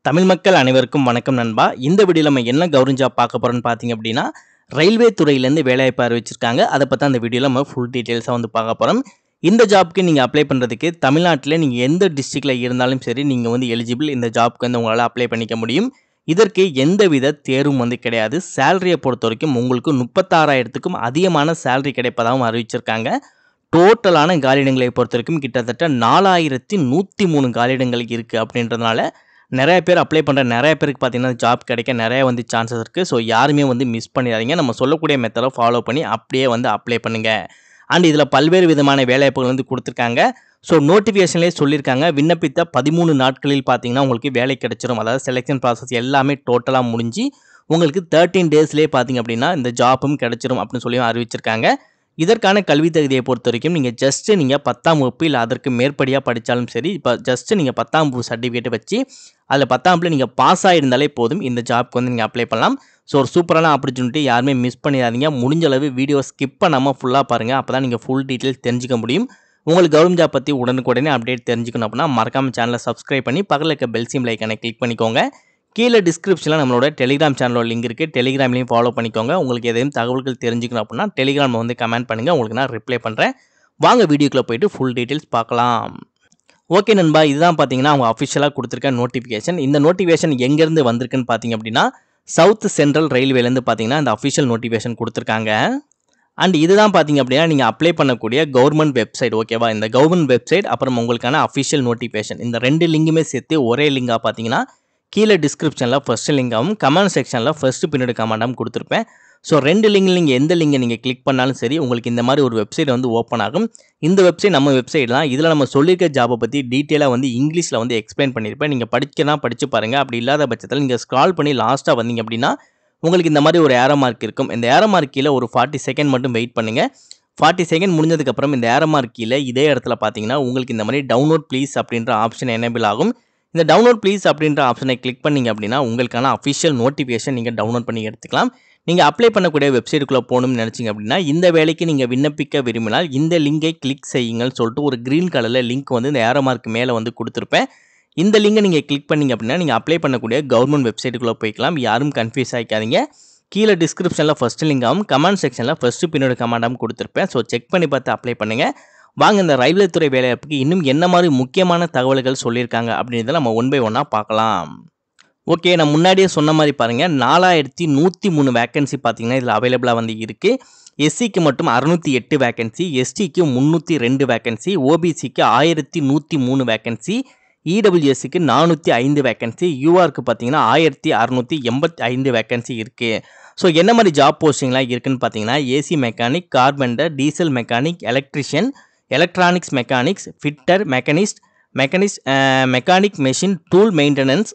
தமிழ் மக்கள் அனைவருக்கும் வணக்கம் நண்பா இந்த வீடியோவில் நம்ம என்ன கவர்மெண்ட் ஜாப் பார்க்க போகிறோம்னு பார்த்தீங்க அப்படின்னா ரயில்வே துறையிலேருந்து வேலைவாய்ப்பு அறிவிச்சிருக்காங்க அதை பற்றி அந்த வீடியோவில் நம்ம ஃபுல் டீட்டெயில்ஸாக வந்து பார்க்க போகிறோம் இந்த ஜாப்க்கு நீங்கள் அப்ளை பண்ணுறதுக்கு தமிழ்நாட்டில் நீங்கள் எந்த டிஸ்ட்ரிக்டில் இருந்தாலும் சரி நீங்கள் வந்து எலிஜிபிள் இந்த ஜாப்க்கு வந்து உங்களால் அப்ளை பண்ணிக்க முடியும் இதற்கு எந்தவித தேர்வும் வந்து கிடையாது சேலரியை பொறுத்த வரைக்கும் உங்களுக்கு முப்பத்தாறாயிரத்துக்கும் அதிகமான சேலரி கிடைப்பதாகவும் அறிவிச்சிருக்காங்க டோட்டலான காலியிடங்களை பொறுத்த வரைக்கும் கிட்டத்தட்ட நாலாயிரத்தி நூற்றி மூணு காலியிடங்கள் இருக்குது அப்படின்றதுனால நிறைய பேர் அப்ளை பண்ணுற நிறைய பேருக்கு பார்த்தீங்கன்னா ஜாப் கிடைக்க நிறைய வந்து சான்சஸ் இருக்குது ஸோ யாருமே வந்து மிஸ் பண்ணிடாதீங்க நம்ம சொல்லக்கூடிய மெத்தடை ஃபாலோ பண்ணி அப்படியே வந்து அப்ளை பண்ணுங்கள் அண்ட் இதில் பல்வேறு விதமான வேலைவாய்ப்புகள் வந்து கொடுத்துருக்காங்க ஸோ நோட்டிஃபிகேஷன்லேயே சொல்லியிருக்காங்க விண்ணப்பித்த பதிமூணு நாட்களில் பார்த்தீங்கன்னா உங்களுக்கு வேலை கிடைச்சிரும் அதாவது செலெக்ஷன் ப்ராசஸ் எல்லாமே டோட்டலாக முடிஞ்சு உங்களுக்கு தேர்ட்டீன் டேஸ்லேயே பார்த்தீங்க அப்படின்னா இந்த ஜாப்பும் கிடைச்சிரும் அப்படின்னு சொல்லி அறிவிச்சிருக்காங்க இதற்கான கல்வி தகுதியை பொறுத்த வரைக்கும் நீங்கள் ஜஸ்ட்டு நீங்கள் பத்தாம் வகுப்பு இல்லை அதற்கு மேற்படியாக படித்தாலும் சரி இப்போ ஜஸ்ட்டு நீங்கள் பத்தாம் வகுப்பு சர்டிஃபிகேட்டை வச்சு அதில் பத்தாம்பில் நீங்கள் பாஸ் ஆகிருந்தாலே போதும் இந்த ஜாப்க்கு வந்து நீங்கள் அப்ளை பண்ணலாம் ஸோ ஒரு சூப்பரான ஆப்பர்ச்சுனிட்டி யாருமே மிஸ் பண்ணிடாதீங்க முடிஞ்ச அளவு வீடியோ ஸ்கிப் பண்ணாமல் ஃபுல்லாக பாருங்கள் அப்போ தான் நீங்கள் ஃபுல் டீட்டெயில்ஸ் தெரிஞ்சுக்க முடியும் உங்களுக்கு கவர்மெண்ட் ஜாப் பற்றி உடனுக்குடனே அப்டேட் தெரிஞ்சுக்கணும் அப்படின்னா மறக்காம சேனலை சப்ஸ்கிரைப் பண்ணி பக்கத்தில் இருக்க பெல் சிம் லைக்கானை கிளிக் பண்ணிக்கோங்க கீழே டிஸ்கிரிப்ஷனில் நம்மளோட டெலிகிராம் சேனலோட லிங்க் இருக்குது டெலிகிராம்லையும் ஃபாலோ பண்ணிக்கோங்க உங்களுக்கு எதையும் தகவல்கள் தெரிஞ்சுக்கணும் அப்படின்னா டெலிகிராமில் வந்து கமெண்ட் பண்ணுங்கள் உங்களுக்கு நான் ரிப்ளை பண்ணுறேன் வாங்க வீடியோக்குள்ளே போயிட்டு ஃபுல் டீட்டெயில்ஸ் பார்க்கலாம் ஓகே நண்பா இதுதான் பார்த்தீங்கன்னா அவங்க அஃபிஷியலாக கொடுத்துருக்க நோட்டிஃபிகேஷன் இந்த நோட்டிஃபிகேஷன் எங்கேருந்து வந்திருக்குன்னு பார்த்தீங்க அப்படின்னா சவுத் சென்ட்ரல் ரயில்வேலேருந்து பார்த்தீங்கன்னா இந்த அஃபிஷியல் நோட்டிஃபிகேஷன் கொடுத்துருக்காங்க அண்ட் இதுதான் பார்த்தீங்க அப்படின்னா நீங்கள் அப்ளை பண்ணக்கூடிய கவர்மெண்ட் வெப்சைட் ஓகேவா இந்த கவர்மெண்ட் வெப்சைட் அப்புறம் உங்களுக்கான அஃபிஷியல் நோட்டிஃபிகேஷன் இந்த ரெண்டு லிங்குமே சேர்த்து ஒரே லிங்காக பார்த்தீங்கன்னா கீழே டிஸ்கிரிப்ஷனில் ஃபஸ்ட்டு லிங்காகவும் கமெண்ட் செக்ஷனில் ஃபஸ்ட்டு பின்னாடி கமெண்டாகவும் கொடுத்துருப்பேன் ஸோ ரெண்டு லிங்க் நீங்கள் எந்த லிங்கை நீங்கள் கிளிக் பண்ணாலும் சரி உங்களுக்கு இந்த மாதிரி ஒரு வெப்சைட் வந்து ஓப்பன் ஆகும் இந்த வெப்சைட் நம்ம வெப்சைட் தான் இதில் நம்ம சொல்லியிருக்க ஜாபை பற்றி டீட்டெயிலாக வந்து இங்கிலீஷில் வந்து எக்ஸ்பிளைன் பண்ணியிருப்பேன் நீங்கள் படிக்கலாம் படித்து பாருங்கள் அப்படி இல்லாத பட்சத்தில் நீங்கள் ஸ்க்ரால் பண்ணி லாஸ்ட்டாக வந்தீங்க அப்படின்னா உங்களுக்கு இந்த மாதிரி ஒரு ஏரோ மார்க் இருக்கும் இந்த ஏரோ மார்க் கீழே ஒரு ஃபார்ட்டி செகண்ட் மட்டும் வெயிட் பண்ணுங்கள் ஃபார்ட்டி செகண்ட் முடிஞ்சதுக்கப்புறம் இந்த ஏரோ மார்க் கீழே இதே இடத்துல பார்த்தீங்கன்னா உங்களுக்கு இந்த மாதிரி டவுன்லோட் ப்ளீஸ் அப்படின்ற ஆப்ஷன் எனேபிள் ஆகும் இந்த டவுன்லோட் ப்ளீஸ் அப்படின்ற ஆப்ஷனை கிளிக் பண்ணிங்க அப்படின்னா உங்களுக்கான அஃபிஷியல் நோட்டிஃபிகேஷன் நீங்கள் டவுன்லோட் பண்ணி எடுத்துக்கலாம் நீங்கள் அப்ளை பண்ணக்கூடிய வெப்சைட்டுக்குள்ளே போகணும்னு நினச்சிங்க அப்படின்னா இந்த வேலைக்கு நீங்கள் விண்ணப்பிக்க விரும்பினால் இந்த லிங்கை கிளிக் செய்யுங்கன்னு சொல்லிட்டு ஒரு க்ரீன் கலரில் லிங்க் வந்து இந்த ஏரோ மார்க் மேலே வந்து கொடுத்துருப்பேன் இந்த லிங்கை நீங்கள் கிளிக் பண்ணிங்க அப்படின்னா நீங்கள் அப்ளை பண்ணக்கூடிய கவர்மெண்ட் வெப்சைட்டுக்குள்ளே போய்க்கலாம் யாரும் கன்ஃபியூஸ் ஆகிக்காதீங்க கீழே டிஸ்கிரிப்ஷனில் ஃபஸ்ட்டு லிங்காகவும் கமெண்ட் செக்ஷனில் ஃபஸ்ட்டு பின்னோட கமெண்டாகவும் கொடுத்துருப்பேன் ஸோ செக் பண்ணி பார்த்து அப்ளை பண்ணுங்கள் வாங்க இந்த ரயில்வே துறை வேலைவாய்ப்புக்கு இன்னும் என்ன மாதிரி முக்கியமான தகவல்கள் சொல்லியிருக்காங்க அப்படின்றத நம்ம ஒன் பை ஒன்னாக பார்க்கலாம் ஓகே நான் முன்னாடியே சொன்ன மாதிரி பாருங்கள் நாலாயிரத்தி நூற்றி மூணு வேக்கன்சி பார்த்தீங்கன்னா இதில் அவைலபிளாக வந்து இருக்குது எஸ்சிக்கு மட்டும் அறுநூற்றி எட்டு வேக்கன்சி எஸ்டிக்கு முந்நூற்றி ரெண்டு வேக்கன்சி ஓபிசிக்கு ஆயிரத்தி நூற்றி மூணு வேக்கன்சி இடபிள்யூஎஸ்சிக்கு நானூற்றி ஐந்து வேக்கன்சி யூஆருக்கு பார்த்தீங்கன்னா ஆயிரத்தி அறநூற்றி எண்பத்தி ஐந்து வேக்கன்சி இருக்குது ஸோ என்ன மாதிரி ஜாப் போஸ்டிங்லாம் இருக்குன்னு பார்த்தீங்கன்னா AC mechanic carpenter diesel mechanic electrician electronics mechanics fitter machinist mechanics mechanic machine tool maintenance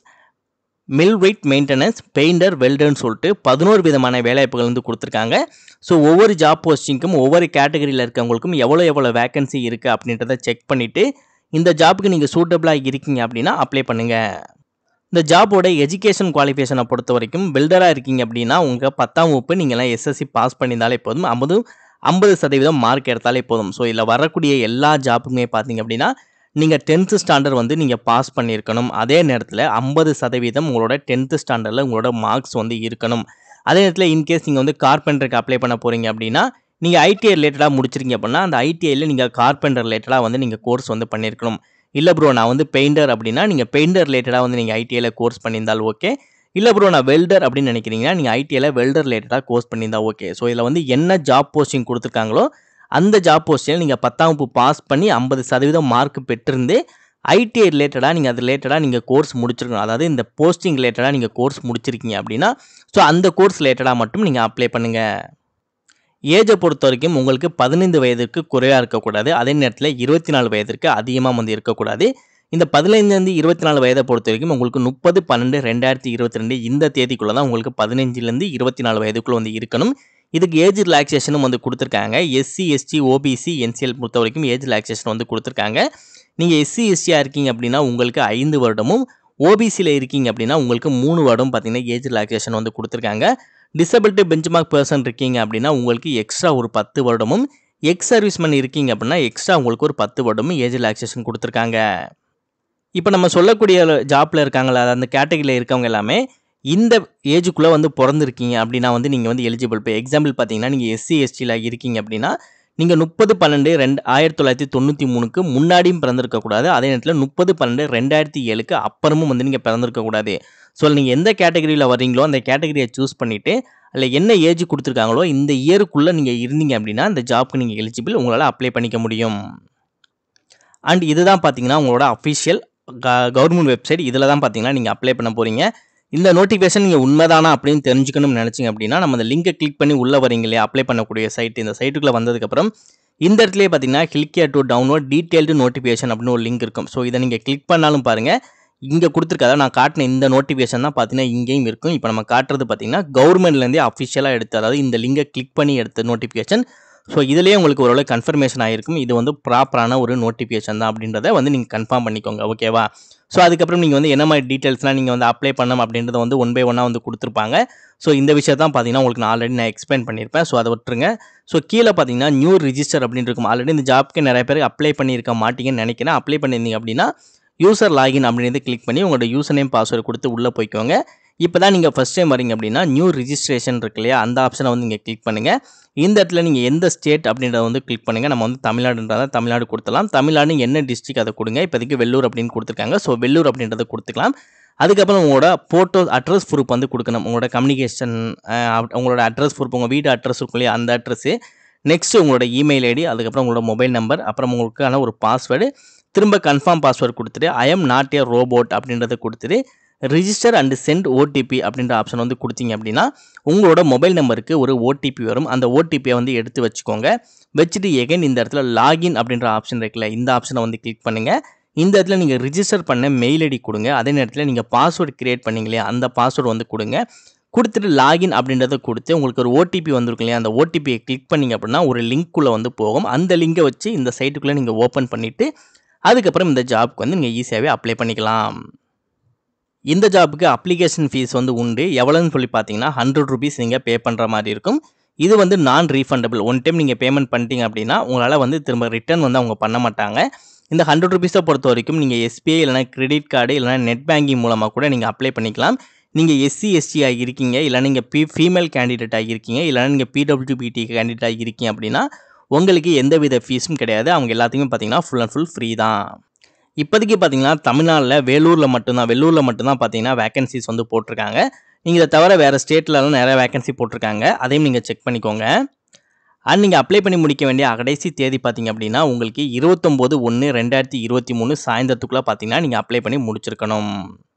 millwright maintenance painter வெல்டர்னு சொல்லிட்டு பதினோரு விதமான வேலைவாய்ப்புகள் வந்து கொடுத்துருக்காங்க ஸோ ஒவ்வொரு ஜாப் போஸ்டிங்க்கும் ஒவ்வொரு கேட்டகரியில் இருக்கவங்களுக்கும் எவ்வளோ எவ்வளோ வேகன்சி இருக்குது அப்படின்றத செக் பண்ணிவிட்டு இந்த ஜாப்புக்கு நீங்கள் சூட்டபிளாக இருக்கீங்க அப்படின்னா அப்ளை பண்ணுங்கள் இந்த ஜாபோட எஜுகேஷன் குவாலிஃபிகேஷனை பொறுத்த வரைக்கும் பில்டராக இருக்கீங்க அப்படின்னா உங்கள் பத்தாம் வகுப்பு நீங்கள்லாம் எஸ்எஸ்சி பாஸ் பண்ணியிருந்தாலே போதும் ஐம்பது ஐம்பது சதவீதம் மார்க் எடுத்தாலே போதும் ஸோ இதில் வரக்கூடிய எல்லா ஜாப்புமே பார்த்தீங்க அப்படின்னா நீங்கள் டென்த்து ஸ்டாண்டர்ட் வந்து நீங்கள் பாஸ் பண்ணியிருக்கணும் அதே நேரத்தில் ஐம்பது சதவீதம் உங்களோட டென்த்து ஸ்டாண்டர்டில் உங்களோட மார்க்ஸ் வந்து இருக்கணும் அதே நேரத்தில் இன்கேஸ் நீங்கள் வந்து கார்பெண்டருக்கு அப்ளை பண்ண போகிறீங்க அப்படின்னா நீங்கள் ஐடிஐ ரிலேட்டடாக முடிச்சிருக்கீங்க அப்படின்னா அந்த ஐடிஐயில் நீங்கள் கார்பெண்டர் ரிலேட்டடாக வந்து நீங்கள் கோர்ஸ் வந்து பண்ணியிருக்கணும் இல்லை ப்ரோ நான் வந்து பெயிண்டர் அப்படின்னா நீங்கள் பெயிண்டர் ரிலேட்டடாக வந்து நீங்கள் ஐடிஐயில் கோர்ஸ் பண்ணியிருந்தால் ஓகே இல்லை ப்ரோ நான் வெல்டர் அப்படின்னு நினைக்கிறீங்கன்னா நீங்கள் ஐடிஐயில் வெல்டர் ரிலேட்டடாக கோர்ஸ் பண்ணியிருந்தா ஓகே ஸோ இதில் வந்து என்ன ஜாப் போஸ்டிங் கொடுத்துருக்காங்களோ அந்த ஜாப் போஸ்டில் நீங்கள் பத்தாம் வகுப்பு பாஸ் பண்ணி ஐம்பது சதவீதம் மார்க் பெற்றிருந்து ஐடிஐ ரிலேட்டடாக நீங்கள் அது ரிலேட்டடாக நீங்கள் கோர்ஸ் முடிச்சிருக்கணும் அதாவது இந்த போஸ்டிங் ரிலேட்டடாக நீங்கள் கோர்ஸ் முடிச்சிருக்கீங்க அப்படின்னா ஸோ அந்த கோர்ஸ் ரிலேட்டடாக மட்டும் நீங்கள் அப்ளை பண்ணுங்கள் ஏஜை பொறுத்த வரைக்கும் உங்களுக்கு பதினைந்து வயதிற்கு குறைவாக இருக்கக்கூடாது அதே நேரத்தில் இருபத்தி நாலு வயதிற்கு அதிகமாக வந்து இருக்கக்கூடாது இந்த பதினைந்துலேருந்து இருபத்தி நாலு வயதை பொறுத்த வரைக்கும் உங்களுக்கு முப்பது பன்னெண்டு ரெண்டாயிரத்தி இருபத்தி ரெண்டு இந்த தேதிக்குள்ளே தான் உங்களுக்கு பதினஞ்சுலேருந்து இருபத்தி நாலு வயதுக்குள்ளே வந்து இருக்கணும் இதுக்கு ஏஜ் ரிலாக்ஸேஷனும் வந்து கொடுத்துருக்காங்க எஸ்சி எஸ்டி ஓபிசி என்சிஎல் பொறுத்த வரைக்கும் ஏஜ் ரிலாக்ஸேஷன் வந்து கொடுத்துருக்காங்க நீங்கள் எஸ்சி எஸ்டியாக இருக்கீங்க அப்படின்னா உங்களுக்கு ஐந்து வருடமும் ஓபிசியில் இருக்கீங்க அப்படின்னா உங்களுக்கு மூணு வருடம் பார்த்தீங்கன்னா ஏஜ் ரிலாக்ஸேஷன் வந்து கொடுத்துருக்காங்க டிசபிலிட்டி பெஞ்ச்மார்க் பர்சன் இருக்கீங்க அப்படின்னா உங்களுக்கு எக்ஸ்ட்ரா ஒரு பத்து வருடமும் எக்ஸ் சர்வீஸ்மேன் இருக்கீங்க அப்படின்னா எக்ஸ்ட்ரா உங்களுக்கு ஒரு பத்து வருடமும் ஏஜ் ரிலாக்ஸேஷன் கொடுத்துருக்காங்க இப்போ நம்ம சொல்லக்கூடிய ஜாப்பில் இருக்காங்களா அந்த கேட்டகரியில் இருக்கவங்க எல்லாமே இந்த ஏஜுக்குள்ளே வந்து பிறந்திருக்கீங்க அப்படின்னா வந்து நீங்கள் வந்து எலிஜிபிள் இப்போ எக்ஸாம்பிள் பார்த்தீங்கன்னா நீங்கள் எஸ்சி எஸ்டியில் இருக்கீங்க அப்படின்னா நீங்கள் முப்பது பன்னெண்டு ரெண்டு ஆயிரத்தி தொள்ளாயிரத்தி தொண்ணூற்றி மூணுக்கு முன்னாடியும் பிறந்திருக்கக்கூடாது அதே நேரத்தில் முப்பது பன்னெண்டு ரெண்டாயிரத்தி ஏழுக்கு அப்புறமும் வந்து நீங்கள் பிறந்திருக்கக்கூடாது ஸோ நீங்கள் எந்த கேட்டகரியில் வர்றீங்களோ அந்த கேட்டகரியை சூஸ் பண்ணிவிட்டு அதில் என்ன ஏஜ் கொடுத்துருக்காங்களோ இந்த இயருக்குள்ளே நீங்கள் இருந்தீங்க அப்படின்னா இந்த ஜாப்க்கு நீங்கள் எலிஜிபிள் உங்களால் அப்ளை பண்ணிக்க முடியும் அண்ட் இதுதான் பார்த்தீங்கன்னா உங்களோட அஃபிஷியல் கவர்மெண்ட் வெப்சைட் இதில் தான் பார்த்தீங்கன்னா நீங்கள் அப்ளை பண்ண போகிறீங்க இந்த நோட்டிஃபிகேஷன் நீங்கள் உண்மைதானா அப்படின்னு தெரிஞ்சுக்கணும்னு நினச்சிங்க அப்படின்னா நம்ம அந்த லிங்கை கிளிக் பண்ணி உள்ளே வரீங்க இல்லையா அப்ளை பண்ணக்கூடிய சைட் இந்த சைட்டுக்குள்ளே வந்ததுக்கப்புறம் இந்த இடத்துலயே பார்த்தீங்கன்னா click to download detailed notification அப்படின்னு ஒரு லிங்க் இருக்கும் ஸோ இதை நீங்கள் கிளிக் பண்ணாலும் பாருங்கள் இங்கே கொடுத்துருக்காத நான் காட்டின இந்த நோட்டிஃபிகேஷன் தான் பார்த்தீங்கன்னா இங்கேயும் இருக்கும் இப்போ நம்ம காட்டுறது பார்த்தீங்கன்னா கவர்மெண்ட்லேருந்தே அஃபிஷியலாக எடுத்து அதாவது இந்த லிங்கை கிளிக் பண்ணி எடுத்த நோட்டிஃபிகேஷன் ஸோ இதுலேயே உங்களுக்கு ஓரளவு கன்ஃபர்மேஷன் ஆகிருக்கும் இது வந்து ப்ராப்பரான ஒரு நோட்டிஃபிகேஷன் தான் அப்படின்றத வந்து நீங்கள் கன்ஃபார்ம் பண்ணிக்கோங்க ஓகேவா ஸோ அதுக்கப்புறம் நீங்கள் வந்து என்ன மாதிரி டீட்டெயில்ஸ்லாம் நீங்கள் வந்து அப்ளை பண்ணணும் அப்படின்றத வந்து ஒன் பை ஒன்னாக வந்து கொடுத்துருப்பாங்க ஸோ இந்த விஷயம் தான் பார்த்தீங்கன்னா உங்களுக்கு நான் ஆல்ரெடி நான் எக்ஸ்பிளைன் பண்ணியிருப்பேன் ஸோ அதை விட்டுருங்க ஸோ கீழே பார்த்தீங்கன்னா நியூ ரிஜிஸ்டர் அப்படின்னு இருக்கும் ஆல்ரெடி இந்த ஜாப்க்கு நிறைய பேர் அப்ளை பண்ணியிருக்க மாட்டீங்கன்னு நினைக்கிறேன் அப்ளை பண்ணியிருந்தீங்க அப்படின்னா யூசர் லாகின் அப்படின்றத கிளிக் பண்ணி உங்களோட யூசர் நேம் பாஸ்வேர்டு கொடுத்து உள்ளே போய்க்கோங்க இப்போ தான் நீங்கள் ஃபஸ்ட் டைம் வரீங்க அப்படின்னா நியூ ரிஜிஸ்ட்ரேஷன் இருக்கு இல்லையா அந்த ஆப்ஷனை வந்து நீங்கள் கிளிக் பண்ணுங்கள் இந்த இடத்துல நீங்கள் எந்த ஸ்டேட் அப்படின்றத வந்து கிளிக் பண்ணுங்கள் நம்ம வந்து தமிழ்நாடுன்றத தமிழ்நாடு கொடுத்தலாம் தமிழ்நாடு என்ன டிஸ்ட்ரிக் அதை கொடுங்க இப்போதைக்கு வெள்ளூர் அப்படின்னு கொடுத்துருக்காங்க ஸோ வெள்ளூர் அப்படின்றத கொடுத்துக்கலாம் அதுக்கப்புறம் உங்களோட ஃபோட்டோ அட்ரஸ் ப்ரூஃப் வந்து கொடுக்கணும் உங்களோட கம்யூனிகேஷன் உங்களோட அட்ரஸ் ப்ரூஃப் உங்கள் வீடு அட்ரஸ் இருக்கும் இல்லையா அந்த அட்ரஸ்ஸு நெக்ஸ்ட் உங்களோட இமெயில் ஐடி அதுக்கப்புறம் உங்களோட மொபைல் நம்பர் அப்புறம் உங்களுக்கான ஒரு பாஸ்வேர்டு திரும்ப கன்ஃபார்ம் பாஸ்வேர்டு கொடுத்துட்டு I am not a robot அப்படின்றத கொடுத்துட்டு ரிஜிஸ்டர் அண்ட் சென்ட் ஓடிபி அப்படின்ற ஆப்ஷன் வந்து கொடுத்தீங்க அப்படின்னா உங்களோட மொபைல் நம்பருக்கு ஒரு ஓடிபி வரும் அந்த ஓடிபியை வந்து எடுத்து வச்சுக்கோங்க வச்சுட்டு எகைன் இந்த இடத்துல லாகின் அப்படின்ற ஆப்ஷன் இருக்குல்ல இந்த ஆப்ஷனை வந்து கிளிக் பண்ணுங்கள் இந்த இடத்துல நீங்கள் ரிஜிஸ்டர் பண்ண மெயில் ஐடி கொடுங்க அதே நேரத்தில் நீங்கள் பாஸ்வேர்டு கிரியேட் பண்ணீங்களே அந்த பாஸ்வேர்டு வந்து கொடுங்க கொடுத்துட்டு லாகின் அப்படின்றத கொடுத்து உங்களுக்கு ஒரு ஓடிபி வந்திருக்கும் இல்லையா அந்த ஓடிபியை கிளிக் பண்ணிங்க அப்படின்னா ஒரு லிங்க்குள்ளே வந்து போகும் அந்த லிங்கை வச்சு இந்த சைட்டுக்குள்ளே நீங்கள் ஓப்பன் பண்ணிவிட்டு அதுக்கப்புறம் இந்த ஜாப்க்கு வந்து நீங்கள் ஈஸியாகவே அப்ளை பண்ணிக்கலாம் இந்த ஜாப்புக்கு அப்ளிகேஷன் ஃபீஸ் வந்து உண்டு எவ்வளோன்னு சொல்லி பார்த்தீங்கன்னா ஹண்ட்ரட் ருபீஸ் நீங்கள் பே பண்ணுற மாதிரி இருக்கும் இது வந்து நான் ரீஃபண்டபிள் ஒன் டைம் நீங்கள் பேமெண்ட் பண்ணிட்டீங்க அப்படின்னா உங்களால் வந்து திரும்ப ரிட்டர்ன் வந்து அவங்க பண்ண மாட்டாங்க இந்த ஹண்ட்ரட் ருபீஸை பொறுத்த வரைக்கும் நீங்கள் எஸ்பிஐ இல்லைனா கிரெடிட் கார்டு இல்லைனா நெட் பேங்கிங் மூலமாக கூட நீங்கள் அப்ளை பண்ணிக்கலாம் நீங்கள் எஸ்சி எஸ்டி ஆகியிருக்கீங்க இல்லை நீங்கள் பி ஃபீமேல் கேண்டிடேட் ஆகியிருக்கீங்க இல்லைனா நீங்கள் பிடபிள்யூபிடி கேண்டிடேட் ஆகியிருக்கீங்க அப்படின்னா உங்களுக்கு எந்த வித ஃபீஸும் கிடையாது அவங்க எல்லாத்துக்குமே பார்த்தீங்கன்னா ஃபுல் அண்ட் ஃபுல் ஃப்ரீ தான் இப்போதைக்கு பார்த்தீங்கன்னா தமிழ்நாட்டில் வேலூரில் மட்டும்தான் வெள்ளூரில் மட்டும்தான் பார்த்தீங்கன்னா வேகன்சிஸ் வந்து போட்டிருக்காங்க நீங்கள் இதை தவிர வேறு ஸ்டேட்லலாம் நிறைய வேகன்சி போட்டிருக்காங்க அதையும் நீங்கள் செக் பண்ணிக்கோங்க அண்ட் நீங்கள் அப்ளை பண்ணி முடிக்க வேண்டிய கடைசி தேதி பார்த்தீங்க அப்படின்னா உங்களுக்கு இருபத்தொம்போது ஒன்று ரெண்டாயிரத்தி இருபத்தி மூணு சாயந்தரத்துக்குள்ளே பார்த்தீங்கன்னா நீங்கள் அப்ளை பண்ணி முடிச்சிருக்கணும்